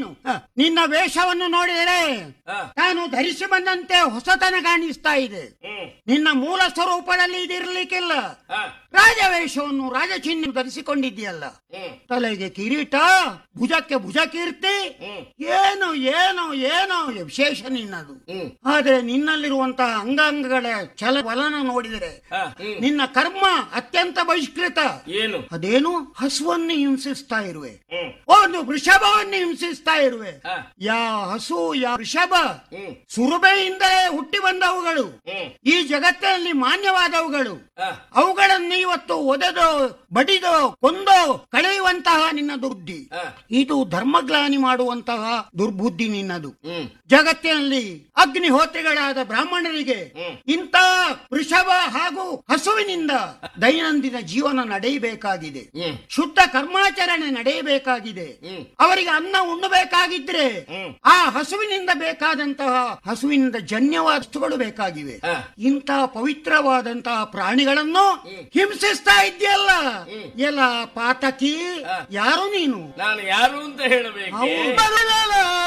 ಹ, ನಿನ್ನ ವೇಷವನ್ನು ನೋಡಿದರೆ ಹ, ನಾನು ಧರಿಸಿ ಬಂದಂತೆ ಹೊಸತನ ಕಾಣಿಸ್ತಾ ಇದೆ ಹ್ಮ್, ನಿನ್ನ ಮೂಲ ಸ್ವರೂಪದಲ್ಲಿ ಇದಿರ್ಲಿಕ್ಕಿಲ್ಲ ಹ, ರಾಜವೇಷವನ್ನು ರಾಜಚಿಹ್ನೆ ಧರಿಸಿಕೊಂಡಿದ್ದೀಯಲ್ಲ ಹ್ಮ್, ತಲೆಗೆ ಕಿರೀಟ ಭುಜಕ್ಕೆ ಭುಜ ಕೀರ್ತಿ ಹ್ಮ್, ಏನು ಏನು ಏನು ವಿಶೇಷ ನಿನ್ನದು ಹ್ಮ್, ಆದ್ರೆ ನಿನ್ನಲ್ಲಿರುವಂತಹ ಅಂಗಾಂಗಗಳ ಚಲವಲನ ನೋಡಿದರೆ ಹ, ಹ್ಮ್. ನಿನ್ನ ಕರ್ಮ ಅತ್ಯಂತ ಬಹಿಷ್ಕೃತ ಏನು ಅದೇನು ಹಸುವನ್ನು ಹಿಂಸಿಸ್ತಾ ಇರುವೆ ಹ್ಮ್, ಒಂದು ವೃಷಭವನ್ನು ಹಿಂಸಿಸ್ತಾ ಇರುವೆ ಹ, ಯಾ ಹಸು ಯಾ ವೃಷಭ ಹ್ಮ್, ಸುರುಬೆಯಿಂದಲೇ ಹುಟ್ಟಿ ಬಂದವುಗಳು ಹ್ಮ್, ಈ ಜಗತ್ತಿನಲ್ಲಿ ಮಾನ್ಯವಾದವುಗಳು ಹ, ಅವುಗಳನ್ನು ಇವತ್ತು ಒದೆದು ಬಡಿದು ಕೊಂದು ಕಳೆಯುವಂತಹ ನಿನ್ನ ದುರ್ಬುದ್ಧಿ ಹ, ಇದು ಧರ್ಮಗ್ಲಾನಿ ಮಾಡುವಂತಹ ದುರ್ಬುದ್ಧಿ ನಿನ್ನದು ಹ್ಮ್, ಜಗತ್ತಿನಲ್ಲಿ ಅಗ್ನಿಹೋತ್ರಿಗಳಾದ ಬ್ರಾಹ್ಮಣರಿಗೆ ಹ್ಮ್. ಇಂಥ ವೃಷಭ ಹಾಗೂ ಹಸುವಿನಿಂದ ದೈನಂದಿನ ಜೀವನ ನಡೆಯಬೇಕಾಗಿದೆ ಹ್ಮ್, ಶುದ್ಧ ಕರ್ಮಾಚರಣೆ ನಡೆಯಬೇಕಾಗಿದೆ ಹ್ಮ್, ಅವರಿಗೆ ಅನ್ನ ಉಣ್ಣಬೇಕಾಗಿದ್ರೆ ಹ್ಮ್. ಆ ಹಸುವಿನಿಂದ ಬೇಕಾದಂತಹ ಹಸುವಿನಿಂದ ಜನ್ಯವಾದ ವಸ್ತುಗಳು ಬೇಕಾಗಿವೆ ಹ. ಇಂಥ ಪವಿತ್ರವಾದಂತಹ ಪ್ರಾಣಿಗಳನ್ನು ಹ್ಮ್. ಹಿಂಸಿಸ್ತಾ ಇದೆಯಲ್ಲ ಹ್ಮ್. ಎಲ್ಲ ಪಾತಕಿ ಹ. ಯಾರು ನೀನು ನಾನು ಯಾರು ಅಂತ ಹೇಳಬೇಕು ಹೌದಲ್ಲ?